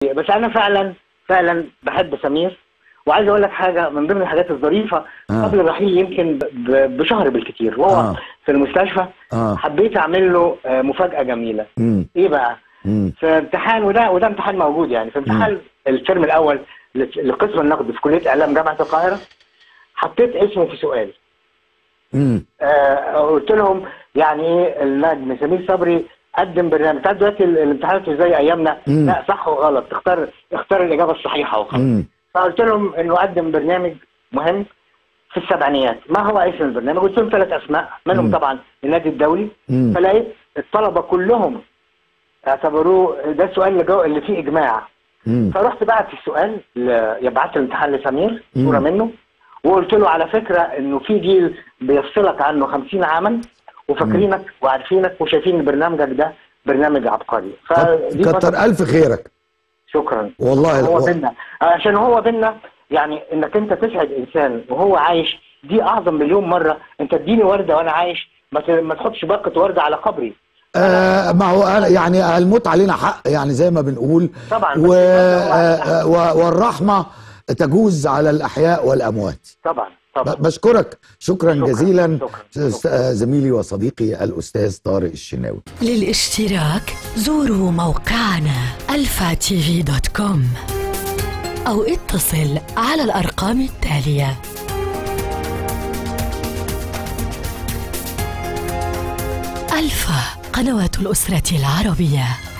بس انا فعلا فعلا بحب سمير وعايز اقول لك حاجه من ضمن الحاجات الظريفه آه. قبل الرحيل يمكن ب- ب- بشهر بالكتير وهو آه. في المستشفى اه حبيت اعمل له آه، مفاجاه جميله امم ايه بقى امم في امتحان وده وده امتحان موجود يعني في امتحان الترم الاول ل- لقسم النقد في كليه اعلام جامعه القاهره حطيت اسمه في سؤال امم آه قلت لهم يعني ايه النجم سمير صبري قدم برنامج تعرف دلوقتي ال- الامتحانات مش زي ايامنا مم. لا صح وغلط اختار اختار الاجابه الصحيحه وخلاص امم فقلت لهم انه قدم برنامج مهم في السبعينيات ما هو اسم البرنامج قلت لهم ثلاث اسماء منهم مم. طبعا النادي الدولي مم. فلقيت الطلبه كلهم اعتبروه ده السؤال اللي, جو اللي فيه اجماع امم فرحت بعت السؤال ل- بعت الامتحان لسمير مم. صوره منه وقلت له على فكره انه في جيل بيفصلك عنه 50 عاما وفاكرينك وعارفينك وشايفين ان برنامجك ده برنامج عبقري فدي كتر فترة- الف خيرك شكرا والله هو و- بينا عشان هو بينا يعني انك انت تسعد انسان وهو عايش دي اعظم مليون مره انت اديني ورده وانا عايش ما ت- ما تحطش باقه ورده على قبري آه ما هو أنا- يعني الموت علينا حق يعني زي ما بنقول طبعا و آه، و- والرحمة تجوز على الأحياء والأموات طبعا طبعا ب- بشكرك شكرا شكراً، جزيلا شكراً، س- آه، زميلي وصديقي الأستاذ طارق الشناوي للاشتراك زوروا موقعنا الفا تي في دوت كوم أو اتصل على الأرقام التالية ألفا قنوات الأسرة العربية